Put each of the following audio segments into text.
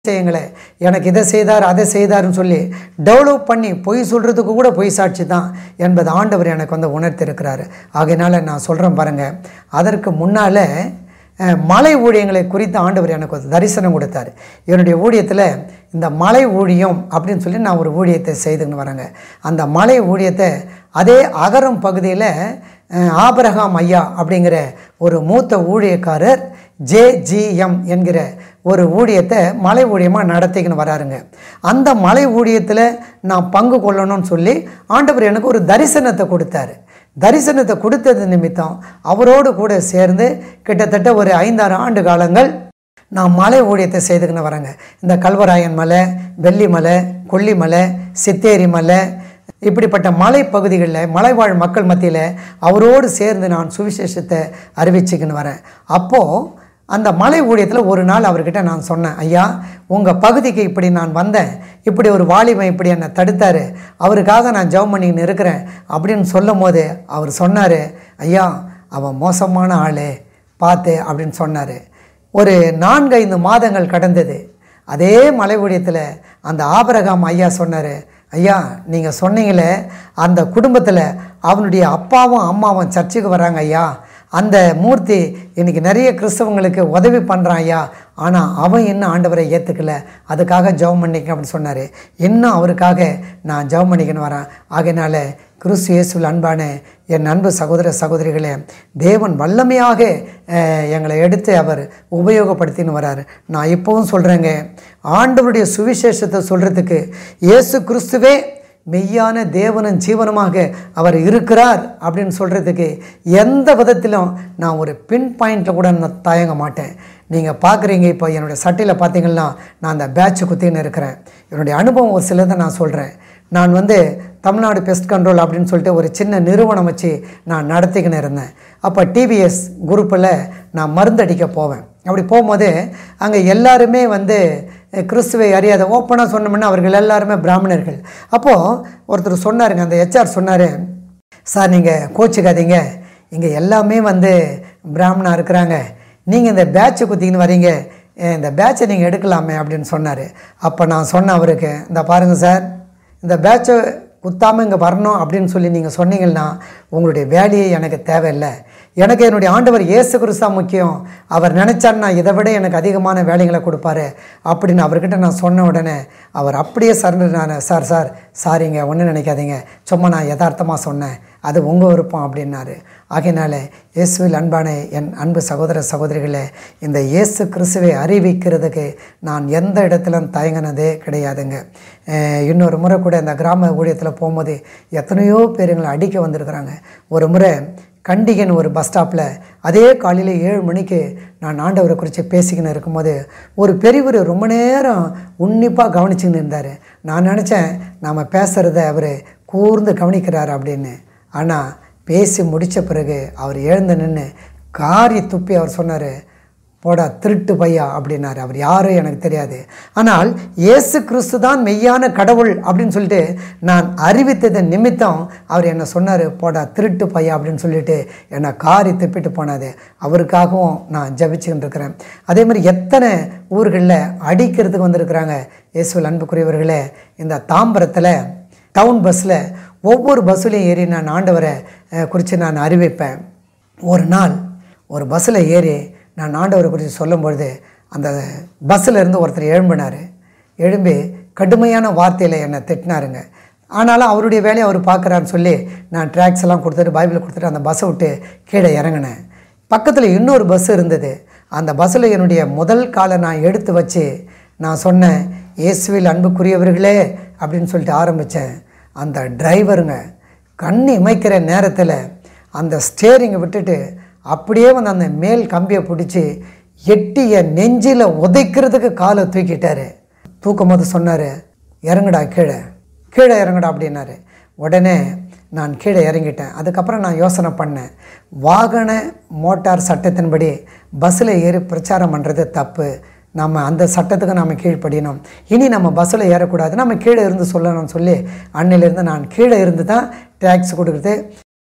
செய்யுங்களே எனக்கு இதை செய்தார் அதை செய்தார்னு சொல்லி டெவலப் பண்ணி பொய் சொல்கிறதுக்கு கூட பொய் சாட்சி தான் என்பது ஆண்டவர் எனக்கு வந்து உணர்த்திருக்கிறாரு ஆகையினால நான் சொல்கிறேன் பாருங்கள் அதற்கு முன்னால் அஹ், மலை ஊழியங்களை குறித்து ஆண்டவர் எனக்கு ஒரு தரிசனம் கொடுத்தாரு என்னுடைய ஊழியத்தில் இந்த மலை ஊழியம் அப்படின்னு சொல்லி நான் ஒரு ஊழியத்தை செய்துன்னு வரேங்க அந்த மலை ஊழியத்தை அதே அகரம் பகுதியில் அஹ், ஆபிரகாம் ஐயா அப்படிங்கிற ஒரு மூத்த ஊழியக்காரர் ஜேஜிஎம் என்கிற ஒரு ஊழியத்தை மலை ஊழியமாக நடத்திக்கின்னு வராருங்க அந்த மலை ஊழியத்தில் நான் பங்கு கொள்ளணும்னு சொல்லி ஆண்டவர் எனக்கு ஒரு தரிசனத்தை கொடுத்தாரு தரிசனத்தை கொடுத்தது நிமித்தம் அவரோடு கூட சேர்ந்து கிட்டத்தட்ட ஒரு ஐந்தாறு ஆண்டு காலங்கள் நான் மலை ஊழியத்தை செய்துக்கின்னு வரேங்க இந்த கல்வராயன் மலை வெள்ளிமலை கொல்லிமலை சித்தேரி மலை இப்படிப்பட்ட மலை பகுதிகளில் மலைவாழ் மக்கள் மத்தியில் அவரோடு சேர்ந்து நான் சுவிசேஷத்தை அறிவிச்சுக்கின்னு வரேன் அப்போது அந்த மலை ஊழியத்தில் ஒரு நாள் அவர்கிட்ட நான் சொன்னேன் ஐயா உங்கள் பகுதிக்கு இப்படி நான் வந்தேன் இப்படி ஒரு வாலிபன் இப்படி என்னை தடுத்தார் அவருக்காக நான் ஜெபம் பண்ணிக்கின்னு இருக்கிறேன் அப்படின்னு சொல்லும் போது அவர் சொன்னார் ஐயா அவன் மோசமான ஆள் பார்த்து அப்படின்னு சொன்னார் ஒரு நான்கு ஐந்து மாதங்கள் கடந்தது அதே மலை ஊழியத்தில் அந்த ஆபரகாம் ஐயா சொன்னார் ஐயா நீங்கள் சொன்னீங்களே அந்த குடும்பத்தில் அவனுடைய அப்பாவும் அம்மாவும் சர்ச்சுக்கு வராங்க ஐயா அந்த மூர்த்தி இன்னைக்கு நிறைய கிறிஸ்தவங்களுக்கு உதவி பண்ணுறான் ஐயா ஆனால் அவன் இன்னும் ஆண்டவரை ஏற்றுக்கல அதுக்காக ஜெபம் பண்ணிக்க அப்படின்னு சொன்னார் இன்னும் அவருக்காக நான் ஜெபம் பண்ணிக்கணும் வரேன் ஆகையினால கிறிஸ்து இயேசுவில் அன்பான என் அன்பு சகோதர சகோதரிகளே தேவன் வல்லமையாக அஹ், எங்களை எடுத்து அவர் உபயோகப்படுத்தின்னு வராரு நான் இப்போவும் சொல்கிறேங்க ஆண்டவருடைய சுவிசேஷத்தை சொல்கிறதுக்கு இயேசு கிறிஸ்துவே மெய்யான தேவனும் ஜீவனுமாக அவர் இருக்கிறார் அப்படின்னு சொல்கிறதுக்கு எந்த விதத்திலும் நான் ஒரு பின் பாயிண்ட்டில் கூட நான் தயங்க மாட்டேன் நீங்கள் பார்க்குறீங்க இப்போ என்னுடைய சட்டையில் பார்த்தீங்கன்னா நான் அந்த பேட்ச் குத்தின்னு இருக்கிறேன் என்னுடைய அனுபவம் ஒரு சிலதை நான் சொல்கிறேன் நான் வந்து தமிழ்நாடு பெஸ்ட் கண்ட்ரோல் அப்படின்னு சொல்லிட்டு ஒரு சின்ன நிறுவனம் வச்சு நான் நடத்திக்கின்னு இருந்தேன் அப்போ டிவிஎஸ் குரூப்பில் நான் மருந்தடிக்க போவேன் அப்படி போகும்போது அங்கே எல்லாருமே வந்து அஹ், கிறிஸ்துவை அறியாத ஓப்பனாக சொன்னோம்னா அவர்கள் எல்லாருமே பிராமணர்கள் அப்போது ஒருத்தர் சொன்னாருங்க அந்த ஹெச்ஆர் சொன்னார் சார் நீங்கள் கோச்சிக்காதீங்க இங்கே எல்லாமே வந்து பிராமணா இருக்கிறாங்க நீங்கள் இந்த பேட்சை குத்திக்கின்னு வரீங்க அஹ், இந்த பேட்சை நீங்கள் எடுக்கலாமே அப்படின்னு சொன்னார் அப்போ நான் சொன்னேன் அவருக்கு இந்த பாருங்கள் சார் இந்த பேட்சை குத்தாமல் இங்கே வரணும் அப்படின்னு சொல்லி நீங்கள் சொன்னீங்கன்னா உங்களுடைய வேலையே எனக்கு தேவையில்லை எனக்கு என்னுடைய ஆண்டவர் இயேசு கிறிஸ்தா முக்கியம் அவர் நினச்சாருன்னா இதை விட எனக்கு அதிகமான வேலைகளை கொடுப்பாரு அப்படின்னு அவர்கிட்ட நான் சொன்ன உடனே அவர் அப்படியே சரண்டர் நான் சார் சார் சாரிங்க ஒன்றும் நினைக்காதீங்க சும்மா நான் யதார்த்தமாக சொன்னேன் அது உங்கள் விருப்பம் அப்படின்னாரு ஆகையினால இயேசுவில் அன்பான என் அன்பு சகோதர சகோதரிகளே இந்த இயேசு கிறிஸ்துவை அறிவிக்கிறதுக்கு நான் எந்த இடத்திலும் தயங்கினதே கிடையாதுங்க அஹ் இன்னொரு முறை கூட இந்த கிராம ஊழியத்தில் போகும்போது எத்தனையோ பேர் எங்களை அடிக்க வந்திருக்கிறாங்க ஒரு முறை கண்டிகன் ஒரு பஸ் ஸ்டாப்பில் அதே காலையில் ஏழு மணிக்கு நான் ஆண்டவரை குறித்து பேசிக்கின்னு இருக்கும்போது ஒரு பெரியவர் ரொம்ப நேரம் உன்னிப்பாக கவனிச்சுக்கின்னு இருந்தார் நான் நினச்சேன் நாம் பேசுகிறத அவர் கூர்ந்து கவனிக்கிறார் அப்படின்னு ஆனால் பேசி முடித்த பிறகு அவர் எழுந்து நின்று காரி துப்பி அவர் சொன்னார் போடா திருட்டு பையா அப்படின்னாரு அவர் யாரும் எனக்கு தெரியாது ஆனால் இயேசு கிறிஸ்து தான் மெய்யான கடவுள் அப்படின்னு சொல்லிட்டு நான் அறிவித்ததன் நிமித்தம் அவர் என்ன சொன்னார் போடா திருட்டு பையா அப்படின்னு சொல்லிட்டு என்னை காரி துப்பிட்டு போனாது அவருக்காகவும் நான் ஜபிச்சுக்கிட்டு இருக்கிறேன் அதே மாதிரி எத்தனை ஊர்களில் அடிக்கிறதுக்கு வந்திருக்கிறாங்க இயேசுவில் அன்புக்குரியவர்களே இந்த தாம்பரத்தில் டவுன் பஸ்ஸில் ஒவ்வொரு பஸ்ஸுலையும் ஏறி நான் ஆண்டவரை அஹ், குறித்து நான் அறிவிப்பேன் ஒரு நாள் ஒரு பஸ்ஸில் ஏறி நான் ஆண்டவரை குறித்து சொல்லும்பொழுது அந்த பஸ்ஸில் இருந்து ஒருத்தர் எழும்பினார் எழும்பி கடுமையான வார்த்தையில் என்னை திட்டினாருங்க ஆனாலும் அவருடைய வேலையை அவர் பார்க்குறான்னு சொல்லி நான் ட்ராக்ஸ் எல்லாம் கொடுத்துட்டு பைபிள் கொடுத்துட்டு அந்த பஸ்ஸை விட்டு கீழே இறங்கினேன் பக்கத்தில் இன்னொரு பஸ் இருந்தது அந்த பஸ்ஸில் என்னுடைய முதல் காலை நான் எடுத்து வச்சு நான் சொன்னேன் இயேசுவில் அன்புக்குரியவர்களே அப்படின்னு சொல்லிட்டு ஆரம்பித்தேன் அந்த டிரைவருங்க கண் இமைக்கிற நேரத்தில் அந்த ஸ்டேரிங்கை விட்டுட்டு அப்படியே வந்து அந்த மேல் கம்பியை பிடிச்சி எட்டி என் நெஞ்சில் உதைக்கிறதுக்கு காலை தூக்கிட்டாரு தூக்கும் போது சொன்னார் இறங்குடா கீழே கீழே இறங்குடா அப்படின்னாரு உடனே நான் கீழே இறங்கிட்டேன் அதுக்கப்புறம் நான் யோசனை பண்ணேன் வாகன மோட்டார் சட்டத்தின்படி பஸ்ஸில் ஏறி பிரச்சாரம் பண்ணுறது தப்பு நம்ம அந்த சட்டத்துக்கு நம்ம கீழ்ப்படியணும் இனி நம்ம பஸ்ஸில் ஏறக்கூடாது நம்ம கீழே இருந்து சொல்லணும்னு சொல்லி அன்னையிலேருந்து நான் கீழே இருந்து தான் டேக்ஸ் கொடுக்குறது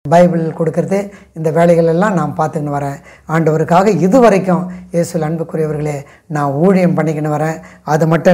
பைபிள் கொடுக்கறது இந்த வேலைகள் எல்லாம் நான் பார்த்துக்கின்னு வரேன் ஆண்டவருக்காக இது வரைக்கும் இயேசுவில் அன்புக்குரியவர்களே நான் ஊழியம் பண்ணிக்கின்னு வரேன் அது மட்டும்